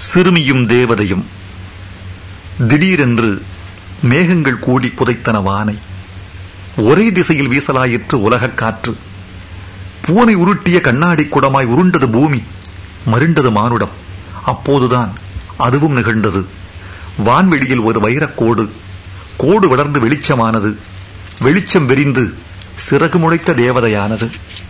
சிறுமியும் தேவதையும் திடீரென்று மேகங்கள் கூடி புதைத்தன வானை ஒரே திசையில் வீசலாயிற்று உலகக் காற்று பூனை உருட்டிய கண்ணாடி குடமாய் உருண்டது பூமி மருண்டது மானுடம் அப்போதுதான் அதுவும் நிகழ்ந்தது வான்வெளியில் ஒரு வைரக்கோடு கோடு வளர்ந்து வெளிச்சமானது வெளிச்சம் விரிந்து சிறகு முளைத்த தேவதையானது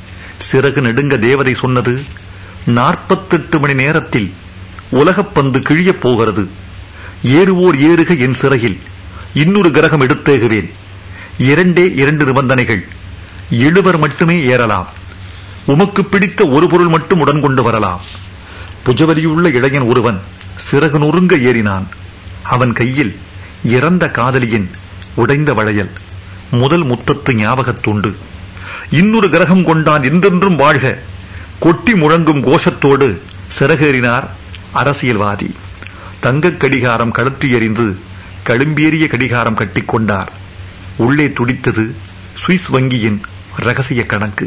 சிறகு நெடுங்க தேவதை சொன்னது நாற்பத்தெட்டு மணி நேரத்தில் உலகப்பந்து கிழியப் போகிறது ஏறுவோர் ஏறுக என் சிறையில் இன்னொரு கிரகம் எடுத்தேகுவேன் இரண்டே இரண்டு நிபந்தனைகள் எழுவர் மட்டுமே ஏறலாம் உமக்கு பிடித்த ஒரு பொருள் மட்டும் உடன் கொண்டு வரலாம் புஜவலியுள்ள இளைஞன் ஒருவன் சிறகு நொறுங்க ஏறினான் அவன் கையில் இறந்த காதலியின் உடைந்த வளையல் முதல் முத்தத்து ஞாபகத்துண்டு இன்னொரு கிரகம் கொண்டான் என்றென்றும் வாழ்க கொட்டி முழங்கும் கோஷத்தோடு சிறகேறினார் அரசியல்வாதி தங்கக் கடிகாரம் கழற்றி எறிந்து களும்பேறிய கடிகாரம் கட்டிக்கொண்டார் உள்ளே துடித்தது சுவிஸ் வங்கியின் ரகசிய கணக்கு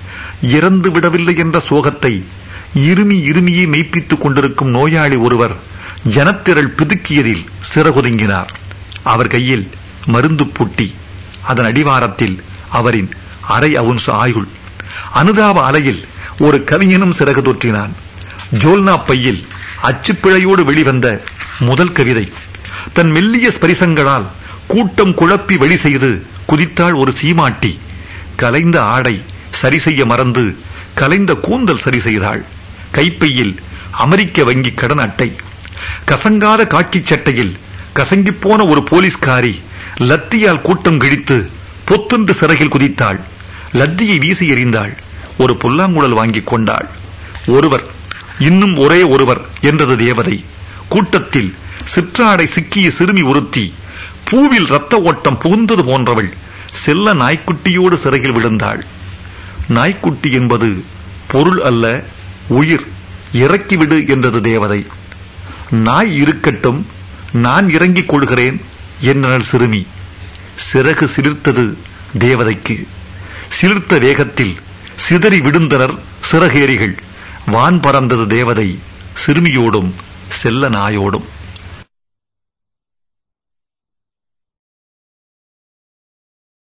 இறந்து விடவில்லை என்ற சோகத்தை இருமி இருமியே மெய்ப்பித்துக் கொண்டிருக்கும் நோயாளி ஒருவர் ஜனத்திரள் பிதுக்கியதில் சிறகுதுங்கினார் அவர் கையில் மருந்து பூட்டி அதன் அடிவாரத்தில் அவரின் அரை அவுன்ஸ் ஆயுள் அனுதாப அலையில் ஒரு கவிஞனும் சிறகு தொற்றினான் ஜோல்னா பையில் அச்சுப்பிழையோடு வெளிவந்த முதல் கவிதை தன் மெல்லிய ஸ்பரிசங்களால் கூட்டம் குழப்பி வெளி செய்து குதித்தாள் ஒரு சீமாட்டி கலைந்த ஆடை சரி செய்ய மறந்து கலைந்த கூந்தல் சரி செய்தாள் கைப்பையில் அமெரிக்க வங்கி கடன் அட்டை கசங்காத காக்கிச் சட்டையில் கசங்கிப் போன ஒரு போலீஸ்காரி லத்தியால் கூட்டம் கிழித்து பொத்தென்று சிறகில் குதித்தாள் லத்தியை வீசி எறிந்தாள் ஒரு புல்லாங்குழல் வாங்கிக் கொண்டாள் ஒருவர் இன்னும் ஒரே ஒருவர் என்றது தேவதை கூட்டத்தில் சிற்றாடை சிக்கிய சிறுமி ஒருத்தி பூவில் ரத்த ஓட்டம் புகுந்தது போன்றவள் செல்ல நாய்க்குட்டியோடு சிறையில் விழுந்தாள் நாய்க்குட்டி என்பது பொருள் அல்ல உயிர் இறக்கிவிடு என்றது தேவதை நாய் இருக்கட்டும் நான் இறங்கிக் கொள்கிறேன் என்றனள் சிறுமி சிறகு சிலிர்த்தது தேவதைக்கு சிலிர்த்த வேகத்தில் சிதறி விடுந்தனர் சிறகேரிகள் வான் பறந்தது தேவதை சிறுமியோடும் செல்ல நாயோடும்